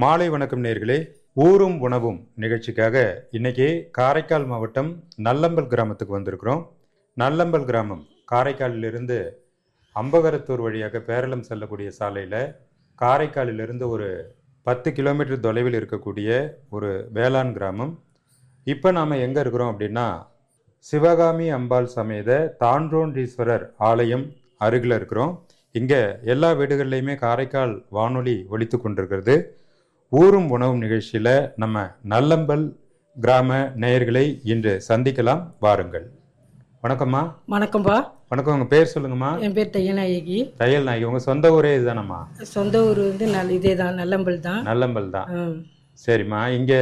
மாலை வணக்கம் நேர்களே ஊரும் உணவும் நிகழ்ச்சிக்காக இன்னைக்கு காரைக்கால் மாவட்டம் நல்லம்பல் கிராமத்துக்கு வந்திருக்கிறோம் நல்லம்பல் கிராமம் காரைக்காலிலிருந்து அம்பகரத்தூர் வழியாக பேரளம் செல்லக்கூடிய சாலையில் காரைக்காலிலிருந்து ஒரு பத்து கிலோமீட்டர் தொலைவில் இருக்கக்கூடிய ஒரு வேளாண் கிராமம் இப்போ நாம் எங்கே இருக்கிறோம் அப்படின்னா சிவகாமி அம்பாள் சமேத தான்றோண்டீஸ்வரர் ஆலயம் அருகில் இருக்கிறோம் இங்கே எல்லா வீடுகள்லையுமே காரைக்கால் வானொலி ஒலித்து கொண்டிருக்கிறது ஊரும் உணவும் நிகழ்ச்சியில் நம்ம நல்லம்பல் கிராம நேயர்களை இன்று சந்திக்கலாம் வாருங்கள் வணக்கம்மா வணக்கம்பா வணக்கம் உங்கள் பேர் சொல்லுங்கம்மா என் பேர் தையநாயகி தையல் நாயகி உங்கள் சொந்த ஊரே இதுதானம்மா சொந்த ஊர் வந்து நல் இதே தான் நல்லம்பல் தான் நல்லம்பல் தான் ம். சரிம்மா இங்கே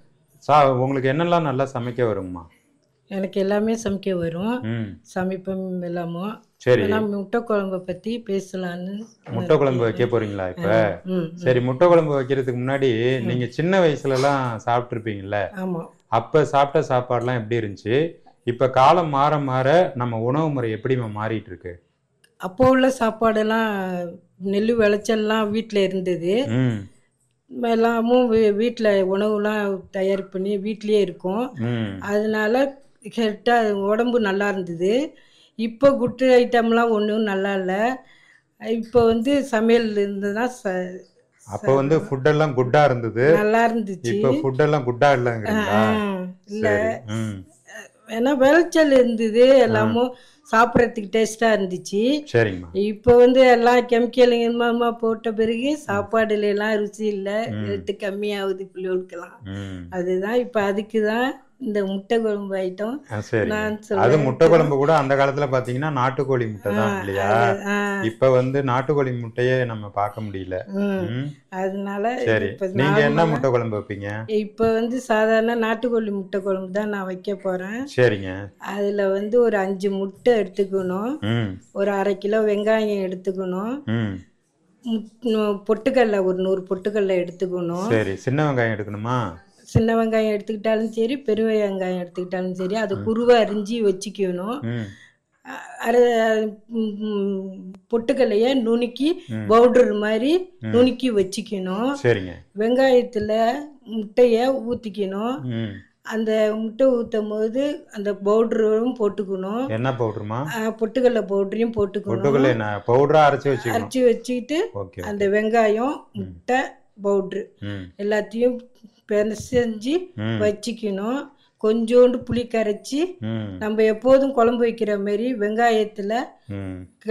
சா உங்களுக்கு என்னெல்லாம் நல்லா சமைக்க வருங்கம்மா எனக்கு எல்லாமே சமைக்க வரும் ம் சமைப்பம் எல்லாமோ சரி நான் முட்டை குழம்பை பற்றி பேசலான்னு முட்டை குழம்பு வைக்க போறீங்களா இப்ப ம் சரி முட்டை குழம்பு வைக்கிறதுக்கு முன்னாடி நீங்க சின்ன வயசுல எல்லாம் சாப்பிட்டுருப்பீங்கல்ல ஆமாம் அப்ப சாப்பிட்ட சாப்பாடுலாம் எப்படி இருந்துச்சு இப்ப காலம் மாற மாற நம்ம உணவு முறை எப்படிம்மா மாறிட்டு இருக்கு அப்போ உள்ள சாப்பாடெல்லாம் நெல் விளைச்சல்லாம் வீட்டில் இருந்தது ம் எல்லாமும் வீட்டில் உணவுலாம் தயார் பண்ணி வீட்லேயே இருக்கும் ம் அதனால கரெக்டாக உடம்பு நல்லா இருந்தது இப்போ குட்டு ஐட்டம்லாம் ஒன்றும் நல்லா இல்லை இப்போ வந்து சமையல் இருந்ததுன்னா ச அப்ப வந்து ஃபுட் எல்லாம் குட்டா இருந்தது நல்லா இருந்துச்சு இப்ப ஃபுட் எல்லாம் குட்டா இல்லைங்கிறீங்களா இல்லை சரி ம் ஏன்னா விளைச்சல் இருந்தது எல்லாமும் சாப்பிட்றதுக்கு டேஸ்ட்டாக இருந்துச்சு சரிங்கம்மா இப்போ வந்து எல்லாம் கெமிக்கலுங்க போட்ட பிறகு சாப்பாடுல எல்லாம் ருசி இல்லை ரேட்டு கம்மியாகுது பிள்ளைகளுக்கெல்லாம் ம் அதுதான் இப்போ அதுக்கு தான் இந்த முட்டை குழம்பு ஐட்டம் ஆ, சரி நான் அது சொல்றேன். முட்டை குழம்பு கூட அந்த காலத்துல பாத்தீங்கன்னா நாட்டுக்கோழி முட்டை தான் இல்லையா ஆ, இப்ப வந்து நாட்டுக்கோழி முட்டையே நம்ம பார்க்க முடியல ம். ம் அதனால சரி இப்போ நீங்க என்ன முட்டை குழம்பு வைப்பீங்க இப்போ வந்து சாதாரண நாட்டுக்கோழி முட்டை குழம்பு தான் நான் வைக்க போகிறேன் சரிங்க அதில் வந்து ஒரு அஞ்சு முட்டை எடுத்துக்கணும் ம் ஒரு அரை கிலோ வெங்காயம் எடுத்துக்கணும் ம் முட்- நு- பொட்டுக்கடலை ஒரு நூறு பொட்டுக்கடலை எடுத்துக்கணும் சரி சின்ன வெங்காயம் எடுக்கணுமா சின்ன வெங்காயம் எடுத்துக்கிட்டாலும் சரி பெரிய வெங்காயம் எடுத்துக்கிட்டாலும் சரி அதை குருவை அரிஞ்சு வச்சுக்கணும் ம் அ- அரை ம், ம், பொட்டுக்கல்லைய நுணுக்கி பவுடர் மாதிரி நுணுக்கி வச்சுக்கணும் சரிங்க வெங்காயத்தில் முட்டையை ஊற்றிக்கணும் ம் அந்த முட்டை ஊற்றும் போது அந்த பவுடரும் போட்டுக்கணும் என்ன பவுடருமா அஹ், பொட்டுக்கடலை பவுடரையும் போட்டுக்கணும் பொட்டுக்கல்ல என்ன பவுடரா அரைச்சி வச்சுக்கணும் அரைச்சி வச்சுக்கிட்டு ஓகே அந்த வெங்காயம் முட்டை பவுட்ரு ம் எல்லாத்தையும் பிசைஞ்சு ம் வச்சுக்கணும் கொஞ்சோண்டு புளி கரைச்சி ம் நம்ம எப்போதும் குழம்பு வைக்கிற மாதிரி வெங்காயத்தில் ம்